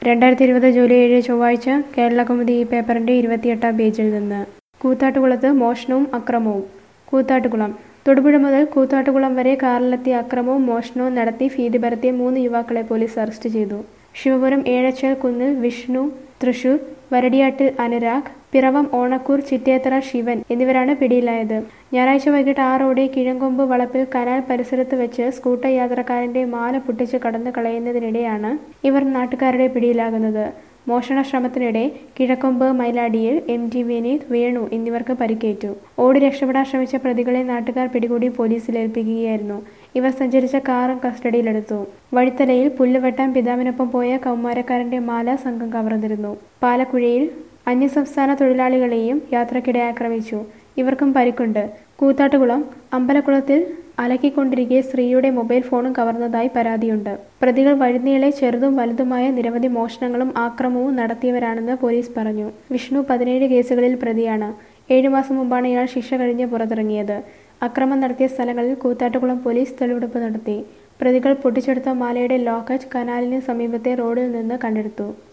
രണ്ടായിരത്തി ഇരുപത് ജൂലൈ ഏഴ് ചൊവ്വാഴ്ച കേരളകൗമുദി ഈ പേപ്പറിന്റെ ഇരുപത്തിയെട്ടാം പേജിൽ നിന്ന് കൂത്താട്ടുകുളത്ത് മോഷണവും അക്രമവും കൂത്താട്ടുകുളം തൊടുപുഴ മുതൽ കൂത്താട്ടുകുളം വരെ കാറിലെത്തി അക്രമവും മോഷണവും നടത്തി ഭീതി പരത്തിയ മൂന്ന് യുവാക്കളെ പോലീസ് അറസ്റ്റ് ചെയ്തു ശിവപുരം ഏഴച്ചൽ കുന്നിൽ വിഷ്ണു തൃശൂർ വരടിയാട്ടിൽ അനുരാഗ് പിറവം ഓണക്കൂർ ചിറ്റേത്തറ ശിവൻ എന്നിവരാണ് പിടിയിലായത് ഞായറാഴ്ച വൈകിട്ട് ആറോടെ കിഴങ്കൊമ്പ് വളപ്പിൽ കനാൽ പരിസരത്ത് വെച്ച് സ്കൂട്ടർ യാത്രക്കാരന്റെ മാല പൊട്ടിച്ച് കടന്നു കളയുന്നതിനിടെയാണ് ഇവർ നാട്ടുകാരുടെ പിടിയിലാകുന്നത് മോഷണ ശ്രമത്തിനിടെ കിഴക്കൊമ്പ് മൈലാടിയിൽ എം ടി വിനീത് വേണു എന്നിവർക്ക് പരിക്കേറ്റു ഓടി രക്ഷപ്പെടാൻ ശ്രമിച്ച പ്രതികളെ നാട്ടുകാർ പിടികൂടി പോലീസിൽ ഏൽപ്പിക്കുകയായിരുന്നു ഇവർ സഞ്ചരിച്ച കാറും കസ്റ്റഡിയിലെടുത്തു വഴിത്തലയിൽ പുല്ലുവെട്ടാൻ പിതാവിനൊപ്പം പോയ കൗമാരക്കാരന്റെ മാല സംഘം കവർന്നിരുന്നു പാലക്കുഴയിൽ അന്യസംസ്ഥാന തൊഴിലാളികളെയും യാത്രക്കിടെ ആക്രമിച്ചു ഇവർക്കും പരിക്കുണ്ട് കൂത്താട്ടുകുളം അമ്പലക്കുളത്തിൽ അലക്കിക്കൊണ്ടിരിക്കെ സ്ത്രീയുടെ മൊബൈൽ ഫോണും കവർന്നതായി പരാതിയുണ്ട് പ്രതികൾ വഴിനീളെ ചെറുതും വലുതുമായ നിരവധി മോഷണങ്ങളും ആക്രമവും നടത്തിയവരാണെന്ന് പോലീസ് പറഞ്ഞു വിഷ്ണു പതിനേഴ് കേസുകളിൽ പ്രതിയാണ് ഏഴു മാസം മുമ്പാണ് ഇയാൾ ശിക്ഷ കഴിഞ്ഞ് പുറത്തിറങ്ങിയത് അക്രമം നടത്തിയ സ്ഥലങ്ങളിൽ കൂത്താട്ടുകുളം പോലീസ് തെളിവെടുപ്പ് നടത്തി പ്രതികൾ പൊട്ടിച്ചെടുത്ത മാലയുടെ ലോക്കറ്റ് കനാലിന് സമീപത്തെ റോഡിൽ നിന്ന് കണ്ടെടുത്തു